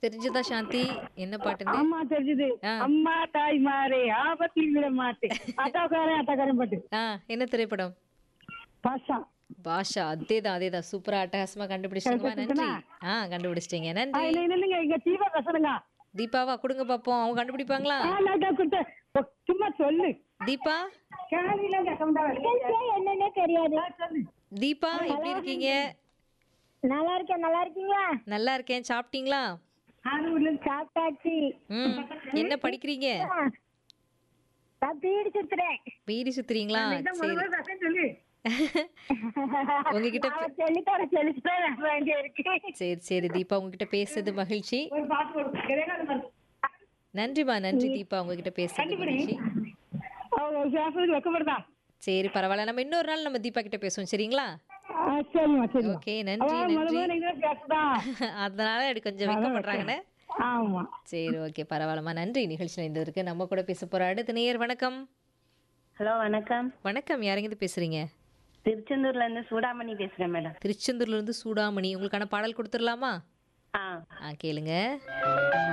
தெரிஞ்சதா சாந்தி என்ன பாட்டுன்னு ஆமா தெரிஞ்சது ஆ. அம்மா தாய் மாறே ஆபத்தில் விட மாட்டேன் அத்தாக்காரன் அத்தாக்காரன் பாட்டு ஆ என்ன திரைப்படம் பாஷா பாஷா அதேதான் அதேதான் சூப்பரா அட்டகாசமா கண்டுபிடிச்சிட்டீங்களா நன்றி ஆ கண்டுபிடிச்சிட்டீங்க ஆ, நன்றி இல்ல இல்ல இல்லைங்க இங்க தீபா பேசுறேங்க தீபாவா கொடுங்க பாப்போம் அவங்க கண்டுபிடிப்பாங்களா ஆ, லைட்டா கொடுத்து ஓ, சும்மா சொல்லு தீபா கேள்வியில என்னன்னே தெரியாது சொல்லு தீபா எப்படி இருக்கீங்க நல்லா இருக்கேன் நல்லா இருக்கீங்க நல்லா இருக்கேன் சாப்பிட்டீங்களா ஆரூர்ல சாப்பிட்டாச்சு ம் என்ன படிக்கிறீங்க நான் பீடி சுத்துறேன் பீடி சுத்துறீங்களா சரி சொல்லு உங்ககிட்ட அவன் சொல்லித்தர சொல்லித்தர வேண்டிய இருக்கு சரி சரி தீபா உங்ககிட்ட பேசுறது மகிழ்ச்சி ஒரு பாட்டு போடு கிடையாது பாரு. நன்றிமா நன்றி தீபா உங்ககிட்ட பேசுறது மகிழ்ச்சி அவ பேசுறதுக்கு வெக்கப்படுதா சரி பரவாயில்ல நம்ம இன்னொரு நாள் நம்ம தீபா கிட்ட பேசுவோம் சரிங்களா ஆ, சரிம்மா சரிம்மா ஓகே நன்றி அவ முத நன்றி முதல்ல நீங்க தான் பேசுதா அதனால எனக்கு கொஞ்சம் வெக்கப்படுறாங்கன்னு ஆமா சரி ஓகே பரவாயில்லம்மா நன்றி நிகழ்ச்சியில் இந்த இருக்கு நம்ம கூட பேச போற அடுத்த நேயர் வணக்கம் ஹலோ வணக்கம் வணக்கம் யாரெங்கிருந்து பேசுறீங்க திருச்செந்தூர்ல இருந்து சூடாமணி பேசுறேன் மேடம் திருச்செந்தூர்ல இருந்து சூடாமணி உங்களுக்கான பாடல் கொடுத்துடலாமா ஆ ஆ கேளுங்க